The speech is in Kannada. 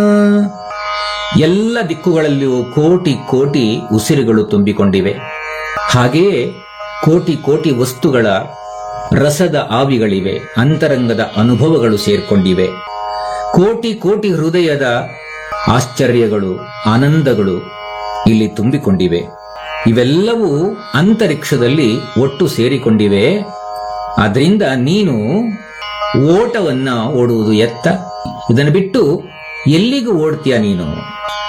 ಎಲ್ಲ ದಿಕ್ಕುಗಳಲ್ಲಿಯೂ ಕೋಟಿ ಕೋಟಿ ಉಸಿರುಗಳು ತುಂಬಿಕೊಂಡಿವೆ ಹಾಗೆಯೇ ಕೋಟಿ ಕೋಟಿ ವಸ್ತುಗಳ ರಸದ ಆವಿಗಳಿವೆ ಅಂತರಂಗದ ಅನುಭವಗಳು ಸೇರ್ಕೊಂಡಿವೆ ಕೋಟಿ ಕೋಟಿ ಹೃದಯದ ಆಶ್ಚರ್ಯಗಳು ಆನಂದಗಳು ಇಲ್ಲಿ ತುಂಬಿಕೊಂಡಿವೆ ಇವೆಲ್ಲವೂ ಅಂತರಿಕ್ಷದಲ್ಲಿ ಒಟ್ಟು ಸೇರಿಕೊಂಡಿವೆ ಅದರಿಂದ ನೀನು ಓಟವನ್ನ ಓಡುವುದು ಎತ್ತ ಇದನ್ನು ಬಿಟ್ಟು ಎಲ್ಲಿಗೂ ಓಡ್ತೀಯ ನೀನು